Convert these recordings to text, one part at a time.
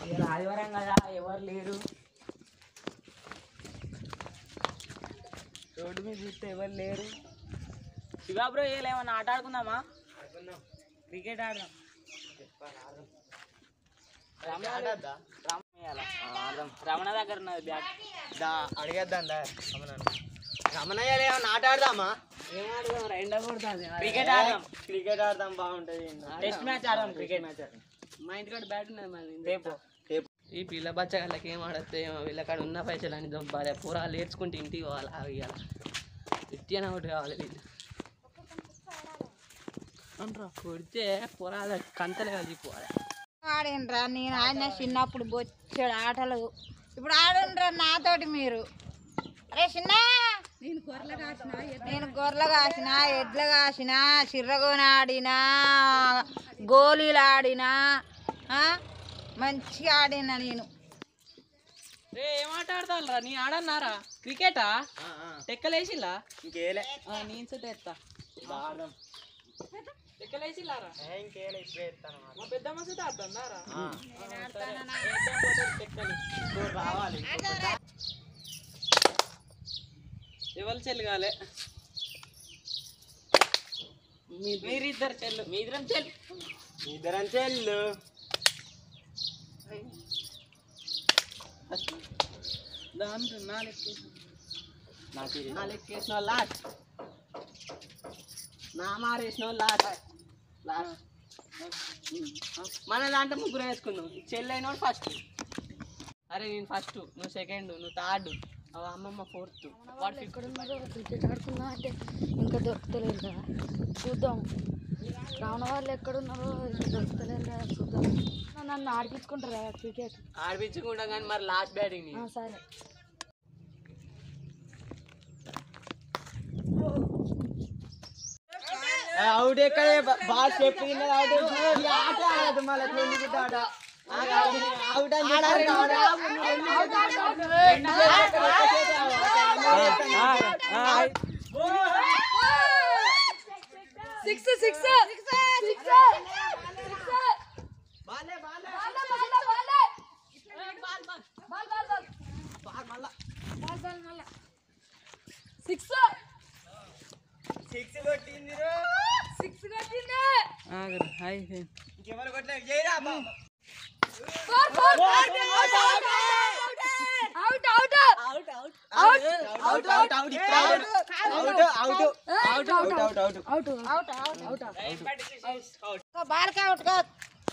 ఇలా ఆదివారం కదా ఎవరు లేరు రోడ్డు మీద చూస్తే ఎవరు లేరు శివా బ్రో ఇలా ఏమన్నా ఆట ఆడుకుందామా క్రికెట్ ఆడదాం రమణ ఆడద్దా రమణ వేయాలా? ఆ, ఆడదాం. రమణ దగ్గర ఉన్నది బ్యాట్ దా అడిగేద్దాం దా రమణను రమణయ్య ఏమన్నా ఆట ఆడదామా ఏం ఆడదాం ఎండ కొడుతుంది క్రికెట్ ఆడదాం క్రికెట్ ఆడదాం బాగుంటది టెస్ట్ మ్యాచ్ ఆడదాం క్రికెట్ మ్యాచ్ మా ఇంటికాడ బ్యాట్ ఉన్నది మరి రేపు ఈ పిల్ల బచ్చగాళ్ళకి ఏం ఆడతే ఏమో వీళ్ళకాడ ఉన్న పైసలు అని దొంపాలి పూరాలు నేర్చుకుంటే ఇంటికి పోవాలి అవి ఇవ్వాలి ఇట్టిన ఒకటి కావాలి వీళ్ళు అంటారా కొడితే పొరాల కంతలే కలిగిపోవాలి ఆడినరా నేను ఆడిన చిన్నప్పుడు బొచ్చాడు ఆటలు ఇప్పుడు ఆడుండ్రా నాతోటి మీరు అరే చిన్న నేను గొర్రెలు కాసిన ఎడ్లు కాసిన చిర్రగోన ఆడినా గోళీలు ఆడినా ఆ? మంచిగా ఆడినా నేను రే ఏం ఆట ఆడతారా నీ ఆడన్నారా క్రికెటా టెక్కలేసిల్లా ఇంకేలే నేను సెట్ ఎత్తా ఆడదాం టెక్కలేసిల్లారా ఇంకేలే ఇప్పుడే ఎత్తాను మా పెద్దమ్మ సెట్ ఆడుతుందారా రావాలి ఎవరు చెల్లి కాలే మీరిద్దరు చెల్లు మీ ఇద్దరం చెల్లి ఇద్దరం చెల్లు దాంట్లో నాలుగు నాకు ఇది. నాలుగు వేసిన లాస్ట్ నా మారేసిన లాస్ట్ లాస్ట్ మన దాంట్లో ముగ్గురు వేసుకుందాం చెల్లి అయినోడు ఫస్ట్ అరే నేను ఫస్ట్ నువ్వు సెకండ్ నువ్వు థర్డ్ అమ్మమ్మ ఫోర్త్ వాడు ఫిఫ్త్ క్రికెట్ ఆడుకున్నా అంటే ఇంకా దొరుకుతలేదు కదా చూద్దాం రావణ వాళ్ళు ఎక్కడున్నారో ఇంకా దొరుకుతలేరు కదా చూద్దాం నన్ను ఆడిపించుకుంటారు కదా క్రికెట్ ఆడిపించుకుంటాం కానీ మరి లాస్ట్ బ్యాటింగ్ ఆ, సరే అవుట్ ఎక్కడే బాల్ స్టెప్ కింద అవుట్ ఈ ఆట ఆడదు మళ్ళీ ఎందుకు ఆట అవుట్ అని చెప్పి six six six six six కొట్టింది సిక్స్ కొట్టింది హాయ్ ఇంకెవరు కొట్టలేదు చేయరా బాబు four four out out out out out out out out out out out out out బాల్కి అవుట్ కాదు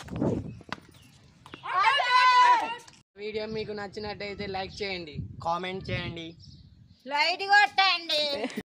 వీడియో మీకు నచ్చినట్టయితే లైక్ చేయండి కామెంట్ చేయండి లైట్ కొట్టండి